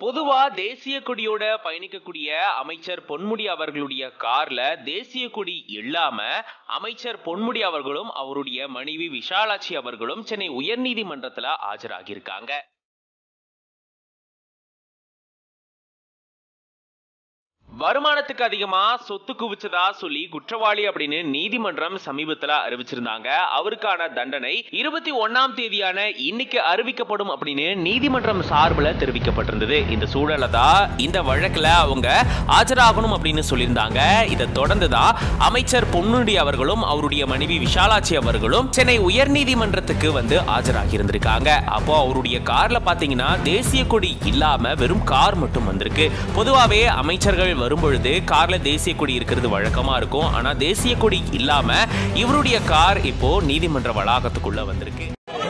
பொதுவா தேசிய கொடியோட பயணிக்கக்கூடிய அமைச்சர் பொன்முடி அவர்களுடைய கார்ல தேசிய கொடி இல்லாம அமைச்சர் பொன்முடி அவர்களும் அவருடைய மனைவி விஷாலாட்சி அவர்களும் சென்னை உயர்நீதிமன்றத்துல ஆஜராகியிருக்காங்க வருமானத்துக்கு அதிகமா சொத்து குவிச்சதா சொல்லி குற்றவாளி அப்படின்னு நீதிமன்றம் சமீபத்துல அறிவிச்சிருந்தாங்க அவருக்கான தண்டனை இருபத்தி ஒன்னாம் தேதியான இன்னைக்கு அறிவிக்கப்படும் அப்படின்னு நீதிமன்றம் சார்பில் தெரிவிக்கப்பட்டிருந்தது இந்த சூழல தான் இந்த வழக்குல அவங்க ஆஜராகணும் அப்படின்னு சொல்லியிருந்தாங்க இதை தொடர்ந்து தான் அமைச்சர் பொன்முடி அவர்களும் அவருடைய மனைவி விஷாலாட்சி அவர்களும் சென்னை உயர்நீதிமன்றத்துக்கு வந்து ஆஜராகி இருந்திருக்காங்க அப்போ அவருடைய கார்ல பாத்தீங்கன்னா தேசிய கொடி இல்லாம வெறும் கார் மட்டும் வந்திருக்கு பொதுவாகவே அமைச்சர்கள் வரும்பொழுது கார்ல தேசிய கொடி இருக்கிறது வழக்கமா இருக்கும் ஆனா தேசிய கொடி இல்லாம இவருடைய கார் இப்போ நீதிமன்ற வளாகத்துக்குள்ள வந்திருக்கு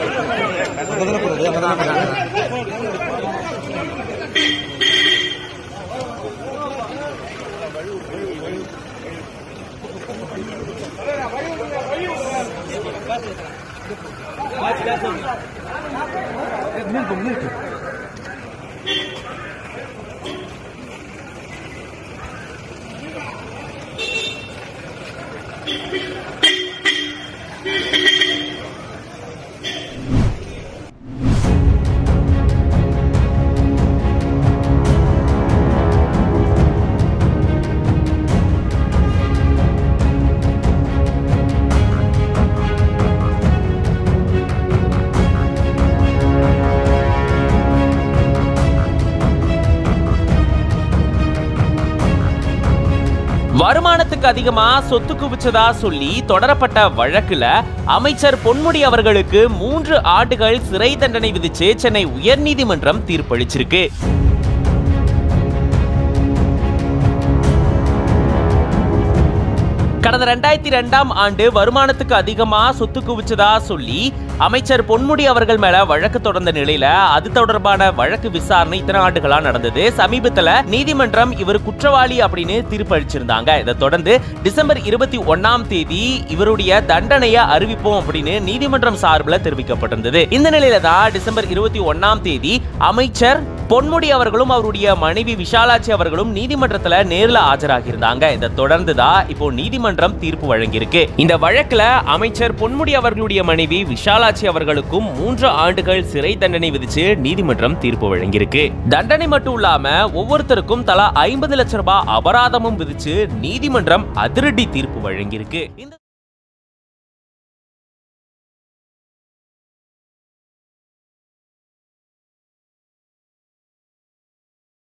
வருமானத்துக்கு அதிகமா சொத்து குவிச்சதா சொல்லி தொடரப்பட்ட வழக்குல அமைச்சர் பொன்முடி அவர்களுக்கு மூன்று ஆண்டுகள் சிறை தண்டனை விதிச்சு சென்னை உயர்நீதிமன்றம் தீர்ப்பளிச்சிருக்கு கடந்த ரெண்டாயிரத்தி ரெண்டாம் ஆண்டு வருமானத்துக்கு அதிகமா சொத்து குவிச்சதா சொல்லி அமைச்சர் பொன்முடி அவர்கள் மேல வழக்கு தொடர்ந்த நிலையில அது தொடர்பான வழக்கு விசாரணை இத்தனை ஆண்டுகளா நடந்தது சமீபத்துல நீதிமன்றம் இவர் குற்றவாளி அப்படின்னு தீர்ப்பு அளிச்சிருந்தாங்க இதை தொடர்ந்து டிசம்பர் இருபத்தி ஒன்னாம் தேதி இவருடைய தண்டனையை அறிவிப்போம் அப்படின்னு நீதிமன்றம் சார்பில் தெரிவிக்கப்பட்டிருந்தது இந்த நிலையில தான் டிசம்பர் இருபத்தி ஒன்னாம் தேதி அமைச்சர் பொன்முடி அவர்களும் அவருடைய மனைவி விஷாலாட்சி அவர்களும் நீதிமன்றத்துல நேர்ல ஆஜராகி இருந்தாங்க இதை தொடர்ந்து தான் இப்போ நீதிமன்றம் தீர்ப்பு வழங்கியிருக்கு இந்த வழக்குல அமைச்சர் பொன்முடி அவர்களுடைய மனைவி விஷாலாட்சி அவர்களுக்கும் மூன்று ஆண்டுகள் சிறை தண்டனை விதிச்சு நீதிமன்றம் தீர்ப்பு வழங்கியிருக்கு தண்டனை மட்டும் இல்லாம ஒவ்வொருத்தருக்கும் தலா ஐம்பது லட்சம் ரூபாய் அபராதமும் விதிச்சு நீதிமன்றம் அதிரடி தீர்ப்பு வழங்கியிருக்கு இந்த